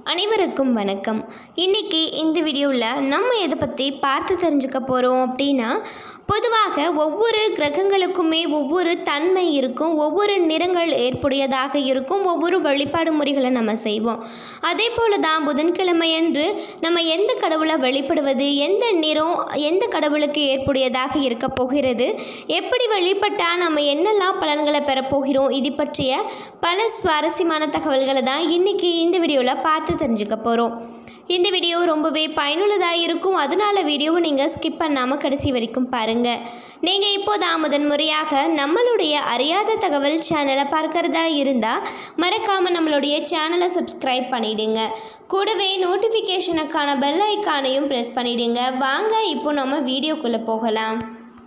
அனைவருக்கும் வணக்கம் இன்றைக்கி இந்த வீடியோவில் நம்ம எதை பற்றி பார்த்து தெரிஞ்சுக்க போகிறோம் அப்படின்னா பொதுவாக ஒவ்வொரு கிரகங்களுக்குமே ஒவ்வொரு தன்மை இருக்கும் ஒவ்வொரு நிறங்கள் ஏற்புடையதாக இருக்கும் ஒவ்வொரு வழிபாடு முறைகளை நம்ம செய்வோம் அதே போல தான் புதன்கிழமையன்று நம்ம எந்த கடவுளை வழிபடுவது எந்த நிறம் எந்த கடவுளுக்கு ஏற்புடையதாக இருக்க போகிறது எப்படி வழிபட்டால் நம்ம என்னெல்லாம் பலன்களை பெறப்போகிறோம் இது பற்றிய பல சுவாரஸ்யமான தகவல்களை தான் இன்றைக்கி இந்த வீடியோவில் பார்த்து தெரிஞ்சுக்க போகிறோம் இந்த வீடியோ ரொம்பவே பயனுள்ளதாக இருக்கும் அதனால வீடியோவை நீங்கள் ஸ்கிப் பண்ணாமல் கடைசி வரைக்கும் பாருங்கள் நீங்கள் இப்போதான் முதன் முறையாக நம்மளுடைய அறியாத தகவல் சேனலை பார்க்கறதா இருந்தால் மறக்காமல் நம்மளுடைய சேனலை சப்ஸ்கிரைப் பண்ணிடுங்க கூடவே நோட்டிஃபிகேஷனுக்கான பெல் ஐக்கானையும் ப்ரெஸ் பண்ணிடுங்க வாங்க இப்போ நம்ம வீடியோக்குள்ளே போகலாம்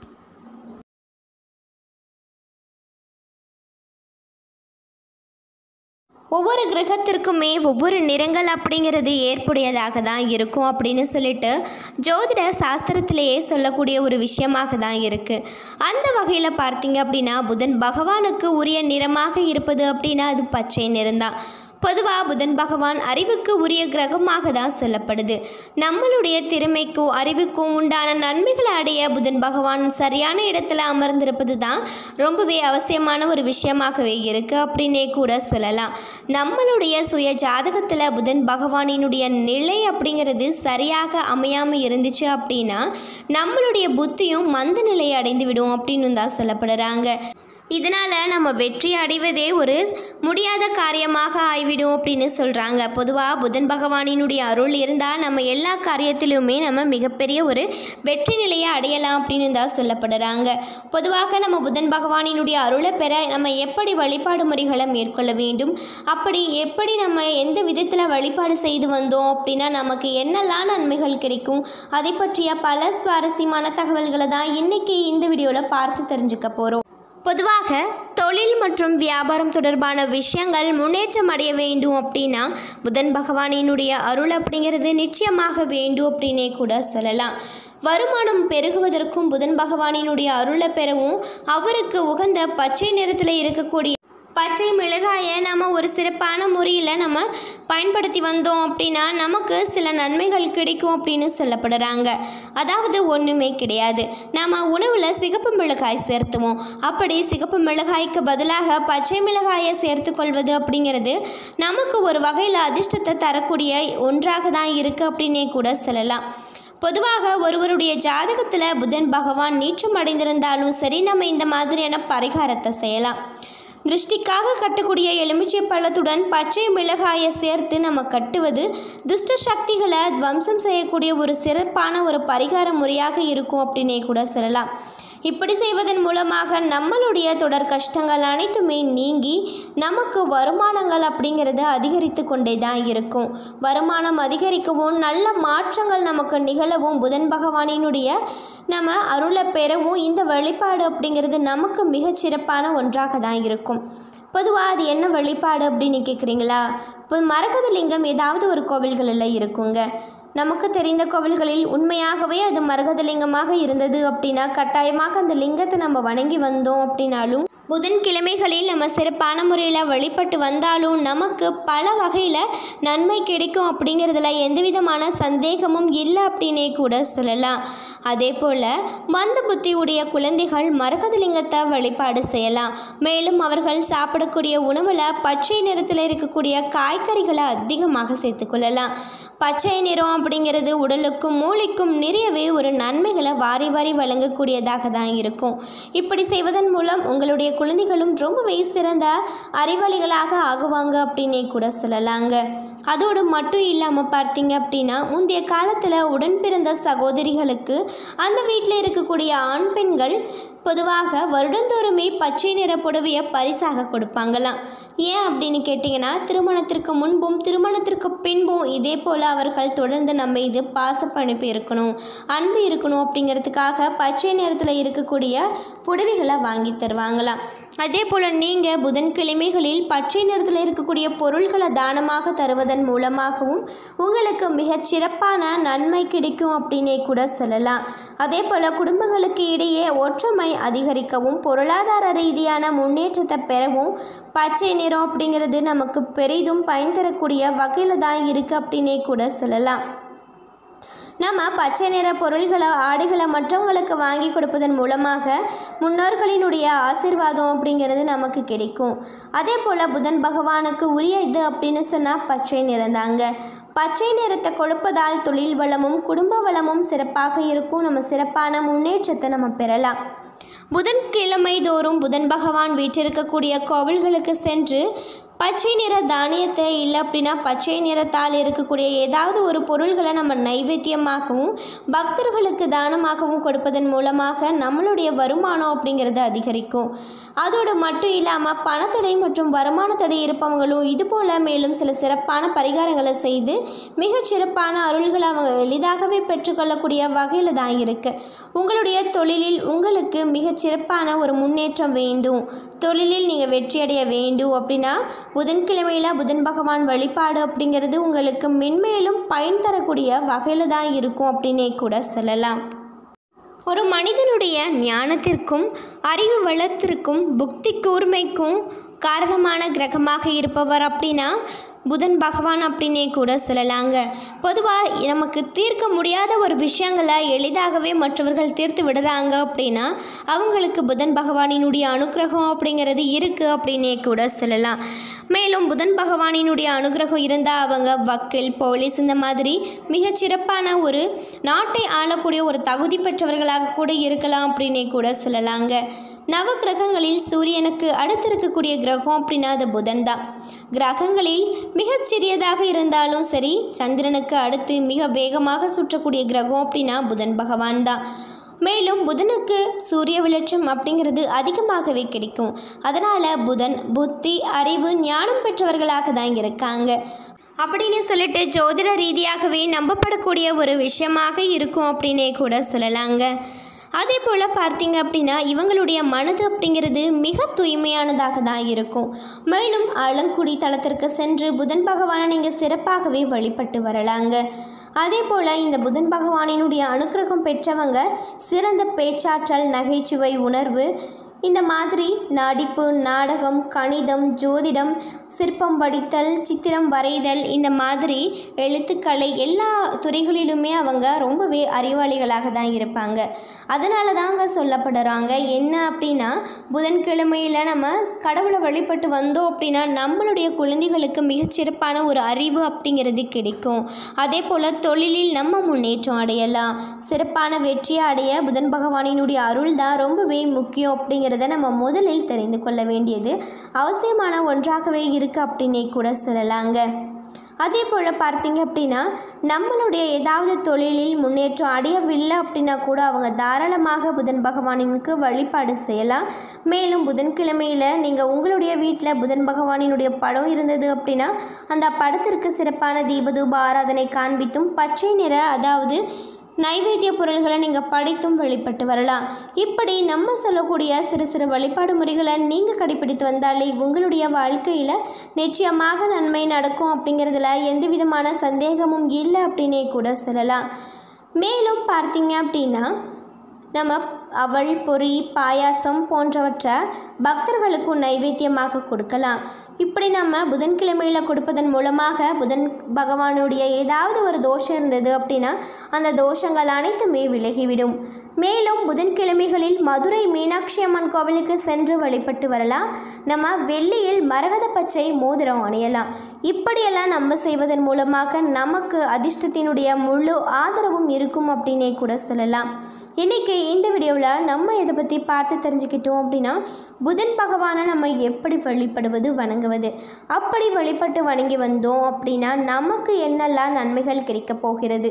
ஒவ்வொரு கிரகத்திற்குமே ஒவ்வொரு நிறங்கள் அப்படிங்கிறது ஏற்புடையதாக தான் இருக்கும் அப்படின்னு சொல்லிட்டு ஜோதிட சாஸ்திரத்திலேயே சொல்லக்கூடிய ஒரு விஷயமாக தான் இருக்குது அந்த வகையில் பார்த்தீங்க அப்படின்னா புதன் பகவானுக்கு உரிய நிறமாக இருப்பது அப்படின்னா அது பச்சை நிறம்தான் பொதுவாக புதன் பகவான் அறிவுக்கு உரிய கிரகமாக தான் சொல்லப்படுது நம்மளுடைய திறமைக்கும் அறிவுக்கும் உண்டான நன்மைகளை அடைய புதன் பகவான் சரியான இடத்துல அமர்ந்திருப்பது தான் ரொம்பவே அவசியமான ஒரு விஷயமாகவே இருக்குது அப்படின்னே கூட சொல்லலாம் நம்மளுடைய சுய ஜாதகத்தில் புதன் பகவானினுடைய நிலை அப்படிங்கிறது சரியாக அமையாமல் இருந்துச்சு அப்படின்னா நம்மளுடைய புத்தியும் மந்த நிலையை அடைந்து விடும் அப்படின்னு தான் சொல்லப்படுறாங்க இதனால் நம்ம வெற்றி அடைவதே ஒரு முடியாத காரியமாக ஆய்விடும் அப்படின்னு சொல்கிறாங்க பொதுவாக புதன் பகவானினுடைய அருள் இருந்தால் நம்ம எல்லா காரியத்திலுமே நம்ம மிகப்பெரிய ஒரு வெற்றி நிலையை அடையலாம் அப்படின்னு தான் சொல்லப்படுறாங்க பொதுவாக நம்ம புதன் பகவானினுடைய அருளை பெற நம்ம எப்படி வழிபாடு முறைகளை மேற்கொள்ள வேண்டும் அப்படி எப்படி நம்ம எந்த விதத்தில் வழிபாடு செய்து வந்தோம் அப்படின்னா நமக்கு என்னெல்லாம் நன்மைகள் கிடைக்கும் அதை பற்றிய பல சுவாரஸ்யமான தகவல்களை தான் இன்றைக்கி இந்த வீடியோவில் பார்த்து தெரிஞ்சுக்க போகிறோம் பொதுவாக தொழில் மற்றும் வியாபாரம் தொடர்பான விஷயங்கள் முன்னேற்றம் அடைய வேண்டும் அப்படின்னா புதன் பகவானினுடைய அருள் அப்படிங்கிறது நிச்சயமாக வேண்டும் அப்படின்னே கூட சொல்லலாம் வருமானம் பெருகுவதற்கும் புதன் பகவானினுடைய அருளை பெறவும் அவருக்கு உகந்த பச்சை நிறத்தில் இருக்கக்கூடிய பச்சை மிளகாயை நம்ம ஒரு சிறப்பான முறையில் நம்ம பயன்படுத்தி வந்தோம் அப்படின்னா நமக்கு சில நன்மைகள் கிடைக்கும் அப்படின்னு சொல்லப்படுறாங்க அதாவது ஒன்றுமே கிடையாது நம்ம உணவில் சிகப்பு மிளகாய் சேர்த்துவோம் அப்படி சிகப்பு மிளகாய்க்கு பதிலாக பச்சை மிளகாயை சேர்த்து கொள்வது அப்படிங்கிறது நமக்கு ஒரு வகையில் அதிர்ஷ்டத்தை தரக்கூடிய ஒன்றாக தான் இருக்குது அப்படின்னே கூட சொல்லலாம் பொதுவாக ஒருவருடைய ஜாதகத்தில் புதன் பகவான் நீச்சம் அடைந்திருந்தாலும் சரி நம்ம இந்த மாதிரியான பரிகாரத்தை செய்யலாம் திருஷ்டிக்காக கட்டக்கூடிய எலுமிச்சை பழத்துடன் பச்சை மிளகாயை சேர்த்து நம்ம கட்டுவது துஷ்ட சக்திகளை துவம்சம் செய்யக்கூடிய ஒரு சிறப்பான ஒரு பரிகார முறையாக இருக்கும் அப்படின்னே கூட சொல்லலாம் இப்படி செய்வதன் மூலமாக நம்மளுடைய தொடர் கஷ்டங்கள் அனைத்துமே நீங்கி நமக்கு வருமானங்கள் அப்படிங்கிறது அதிகரித்து கொண்டே தான் இருக்கும் வருமானம் அதிகரிக்கவும் நல்ல மாற்றங்கள் நமக்கு நிகழவும் புதன் பகவானினுடைய நம்ம அருளை பெறவும் இந்த வழிபாடு அப்படிங்கிறது நமக்கு மிகச்சிறப்பான ஒன்றாக தான் இருக்கும் பொதுவாக அது என்ன வழிபாடு அப்படின்னு கேட்குறீங்களா இப்போ மரகத லிங்கம் ஏதாவது ஒரு கோவில்களில் இருக்குங்க நமக்கு தெரிந்த கோவில்களில் உண்மையாகவே அது மரகதலிங்கமாக இருந்தது அப்படின்னா கட்டாயமாக அந்த லிங்கத்தை நம்ம வணங்கி வந்தோம் அப்படின்னாலும் புதன்கிழமைகளில் நம்ம சிறப்பான முறையில் வழிபட்டு வந்தாலும் நமக்கு பல வகையில் நன்மை கிடைக்கும் அப்படிங்கிறதுல எந்த விதமான சந்தேகமும் இல்லை அப்படின்னே கூட சொல்லலாம் அதே போல் மந்த புத்தியுடைய குழந்தைகள் மரகதலிங்கத்தை வழிபாடு செய்யலாம் மேலும் அவர்கள் சாப்பிடக்கூடிய உணவில் பச்சை நிறத்தில் இருக்கக்கூடிய காய்கறிகளை அதிகமாக சேர்த்துக்கொள்ளலாம் பச்சை நிறம் அப்படிங்கிறது உடலுக்கும் மூளைக்கும் நிறையவே ஒரு நன்மைகளை வாரி வாரி வழங்கக்கூடியதாக தான் இருக்கும் இப்படி செய்வதன் மூலம் உங்களுடைய குழந்தைகளும் ரொம்பவே சிறந்த அறிவாளிகளாக ஆகுவாங்க அப்படின்னே கூட சொல்லலாங்க அதோடு மட்டும் இல்லாமல் பார்த்தீங்க அப்படின்னா முந்தைய காலத்தில் உடன் பிறந்த சகோதரிகளுக்கு அந்த வீட்டில் இருக்கக்கூடிய ஆண் பெண்கள் பொதுவாக வருடந்தோறுமே பச்சை நிற புடவையை பரிசாக கொடுப்பாங்களாம் ஏன் அப்படின்னு கேட்டிங்கன்னா திருமணத்திற்கு முன்பும் திருமணத்திற்கு பின்பும் இதே போல் அவர்கள் தொடர்ந்து நம்ம இது பாசப்பணிப்பு இருக்கணும் அன்பு இருக்கணும் அப்படிங்கிறதுக்காக பச்சை நிறத்தில் இருக்கக்கூடிய புடவைகளை வாங்கி தருவாங்களாம் அதே போல் நீங்கள் புதன்கிழமைகளில் பச்சை நிறத்தில் இருக்கக்கூடிய பொருள்களை தானமாக தருவதன் மூலமாகவும் உங்களுக்கு மிகச் சிறப்பான நன்மை கிடைக்கும் அப்படின்னே கூட சொல்லலாம் அதே போல் குடும்பங்களுக்கு இடையே ஒற்றுமை அதிகரிக்கவும் பொருளாதார ரீதியான முன்னேற்றத்தை பெறவும் பச்சை நிறம் அப்படிங்கிறது நமக்கு பெரிதும் பயன் தரக்கூடிய வகையில் தான் இருக்குது அப்படின்னே கூட சொல்லலாம் நம்ம பச்சை நிற பொருள்களை ஆடைகளை மற்றவங்களுக்கு வாங்கி கொடுப்பதன் மூலமாக முன்னோர்களினுடைய ஆசிர்வாதம் அப்படிங்கிறது நமக்கு கிடைக்கும் அதே போல் புதன் பகவானுக்கு உரிய இது அப்படின்னு சொன்னால் பச்சை நிறந்தாங்க பச்சை நிறத்தை கொடுப்பதால் தொழில் வளமும் குடும்ப வளமும் சிறப்பாக இருக்கும் நம்ம சிறப்பான முன்னேற்றத்தை நம்ம பெறலாம் புதன்கிழமை தோறும் புதன் பகவான் வீற்றிருக்கக்கூடிய கோவில்களுக்கு சென்று பச்சை நிற தானியத்தை இல்லை அப்படின்னா பச்சை நிறத்தால் இருக்கக்கூடிய ஏதாவது ஒரு பொருள்களை நம்ம நைவேத்தியமாகவும் பக்தர்களுக்கு தானமாகவும் கொடுப்பதன் மூலமாக நம்மளுடைய வருமானம் அப்படிங்கிறது அதிகரிக்கும் அதோடு மட்டும் இல்லாமல் பணத்தடை மற்றும் வருமான தடை இருப்பவங்களும் இது போல் மேலும் சில சிறப்பான பரிகாரங்களை செய்து மிகச் சிறப்பான அருள்களை அவங்க எளிதாகவே பெற்றுக்கொள்ளக்கூடிய வகையில் தான் இருக்குது உங்களுடைய தொழிலில் உங்களுக்கு மிகச் சிறப்பான ஒரு முன்னேற்றம் வேண்டும் தொழிலில் நீங்கள் வெற்றியடைய வேண்டும் அப்படின்னா புதன்கிழமையில் புதன் பகவான் வழிபாடு அப்படிங்கிறது உங்களுக்கு மென்மேலும் பயன் தரக்கூடிய வகையில் தான் இருக்கும் அப்படின்னே கூட சொல்லலாம் ஒரு மனிதனுடைய ஞானத்திற்கும் அறிவு வளத்திற்கும் புக்தி கூர்மைக்கும் காரணமான கிரகமாக இருப்பவர் அப்படின்னா புதன் பகவான் அப்படின்னே கூட சொல்லலாங்க பொதுவாக நமக்கு தீர்க்க முடியாத ஒரு விஷயங்களை எளிதாகவே மற்றவர்கள் தீர்த்து விடுறாங்க அப்படின்னா அவங்களுக்கு புதன் பகவானினுடைய அனுக்கிரகம் அப்படிங்கிறது இருக்குது அப்படின்னே கூட சொல்லலாம் மேலும் புதன் பகவானினுடைய அனுகிரகம் இருந்தால் அவங்க வக்கீல் போலீஸ் இந்த மாதிரி மிகச் சிறப்பான ஒரு நாட்டை ஆளக்கூடிய ஒரு தகுதி பெற்றவர்களாக கூட இருக்கலாம் அப்படின்னே கூட சொல்லலாங்க நவ கிரகங்களில் சூரியனுக்கு அடுத்து இருக்கக்கூடிய கிரகம் அப்படின்னா அது புதன் தான் கிரகங்களில் மிகச் சிறியதாக இருந்தாலும் சரி சந்திரனுக்கு அடுத்து மிக வேகமாக சுற்றக்கூடிய கிரகம் அப்படின்னா புதன் பகவான் தான் மேலும் புதனுக்கு சூரிய வெளிச்சம் அப்படிங்கிறது அதிகமாகவே கிடைக்கும் அதனால் புதன் புத்தி அறிவு ஞானம் பெற்றவர்களாக தான் இருக்காங்க அப்படின்னு சொல்லிட்டு ஜோதிட ரீதியாகவே நம்பப்படக்கூடிய ஒரு விஷயமாக இருக்கும் அப்படின்னே கூட சொல்லலாங்க அதே போல் பார்த்தீங்க அப்படின்னா இவங்களுடைய மனது அப்படிங்கிறது மிக தூய்மையானதாக தான் இருக்கும் மேலும் ஆலங்குடி தளத்திற்கு சென்று புதன் பகவானை நீங்கள் சிறப்பாகவே வழிபட்டு வரலாங்க அதே போல் இந்த புதன் பகவானினுடைய அனுக்கிரகம் பெற்றவங்க சிறந்த பேச்சாற்றல் நகைச்சுவை உணர்வு இந்த மாதிரி நடிப்பு நாடகம் கணிதம் ஜோதிடம் சிற்பம் வடித்தல் சித்திரம் வரைதல் இந்த மாதிரி எழுத்துக்கலை எல்லா துறைகளிலுமே அவங்க ரொம்பவே அறிவாளிகளாக தான் இருப்பாங்க அதனால தாங்க சொல்லப்படுறாங்க என்ன அப்படின்னா புதன்கிழமையில் நம்ம கடவுளை வழிபட்டு வந்தோம் அப்படின்னா நம்மளுடைய குழந்தைகளுக்கு மிகச்சிறப்பான ஒரு அறிவு அப்படிங்கிறது கிடைக்கும் அதே போல் தொழிலில் நம்ம முன்னேற்றம் அடையலாம் சிறப்பான வெற்றியை அடைய புதன் பகவானினுடைய அருள் தான் ரொம்பவே முக்கியம் அப்படிங்கிறத நம்ம முதலில் தெரிந்து கொள்ள வேண்டியது அவசியமான ஒன்றாகவே இருக்குது அப்படின்னே கூட சொல்லலாங்க அதே போல் பார்த்தீங்க அப்படின்னா நம்மளுடைய ஏதாவது தொழிலில் முன்னேற்றம் அடையவில்லை அப்படின்னா கூட அவங்க தாராளமாக புதன் பகவானினுக்கு வழிபாடு செய்யலாம் மேலும் புதன்கிழமையில் நீங்கள் உங்களுடைய வீட்டில் புதன் பகவானினுடைய படம் இருந்தது அப்படின்னா அந்த படத்திற்கு சிறப்பான தீபதூப ஆராதனை காண்பித்தும் பச்சை நிற அதாவது நைவேத்திய பொருள்களை நீங்கள் படித்தும் வழிபட்டு வரலாம் இப்படி நம்ம சொல்லக்கூடிய சிறு சிறு வழிபாடு முறைகளை நீங்கள் கடைப்பிடித்து வந்தாலே உங்களுடைய வாழ்க்கையில் நிச்சயமாக நன்மை நடக்கும் அப்படிங்கிறதுல எந்த விதமான சந்தேகமும் இல்லை அப்படின்னே கூட சொல்லலாம் மேலும் பார்த்தீங்க அப்படின்னா நம்ம அவள் பொரி பாயாசம் போன்றவற்றை பக்தர்களுக்கும் நைவேத்தியமாக கொடுக்கலாம் இப்படி நம்ம புதன்கிழமையில் கொடுப்பதன் மூலமாக புதன் பகவானுடைய ஏதாவது ஒரு தோஷம் இருந்தது அப்படின்னா அந்த தோஷங்கள் அனைத்துமே விலகிவிடும் மேலும் புதன்கிழமைகளில் மதுரை மீனாட்சி அம்மன் கோவிலுக்கு சென்று வழிபட்டு வரலாம் நம்ம வெள்ளியில் மரகத பச்சை மோதிரம் அணியலாம் இப்படியெல்லாம் நம்ம செய்வதன் மூலமாக நமக்கு அதிர்ஷ்டத்தினுடைய முழு ஆதரவும் இருக்கும் அப்படின்னே கூட சொல்லலாம் இன்றைக்கி இந்த வீடியோவில் நம்ம இதை பற்றி பார்த்து தெரிஞ்சுக்கிட்டோம் அப்படின்னா புதன் பகவானை நம்ம எப்படி வழிபடுவது வணங்குவது அப்படி வழிபட்டு வணங்கி வந்தோம் அப்படின்னா நமக்கு என்னெல்லாம் நன்மைகள் கிடைக்கப் போகிறது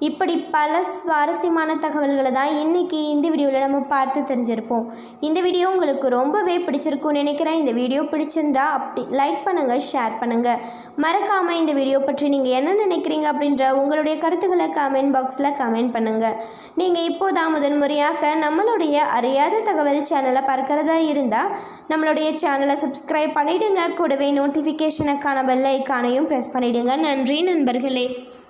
இப்படி பல சுவாரஸ்யமான தகவல்களை தான் இன்றைக்கி இந்த வீடியோவில் நம்ம பார்த்து தெரிஞ்சிருப்போம் இந்த வீடியோ உங்களுக்கு ரொம்பவே பிடிச்சிருக்கும்னு நினைக்கிறேன் இந்த வீடியோ பிடிச்சிருந்தா அப்படி லைக் பண்ணுங்கள் ஷேர் பண்ணுங்கள் மறக்காமல் இந்த வீடியோ பற்றி நீங்கள் என்ன நினைக்கிறீங்க அப்படின்ற உங்களுடைய கருத்துக்களை கமெண்ட் பாக்ஸில் கமெண்ட் பண்ணுங்கள் நீங்கள் இப்போதான் முதன் முறையாக நம்மளுடைய அறியாத தகவல் சேனலை பார்க்குறதா இருந்தால் நம்மளுடைய சேனலை சப்ஸ்கிரைப் பண்ணிவிடுங்க கூடவே நோட்டிஃபிகேஷனுக்கான பெல் ஐக்கானையும் ப்ரெஸ் பண்ணிவிடுங்க நன்றி நண்பர்களே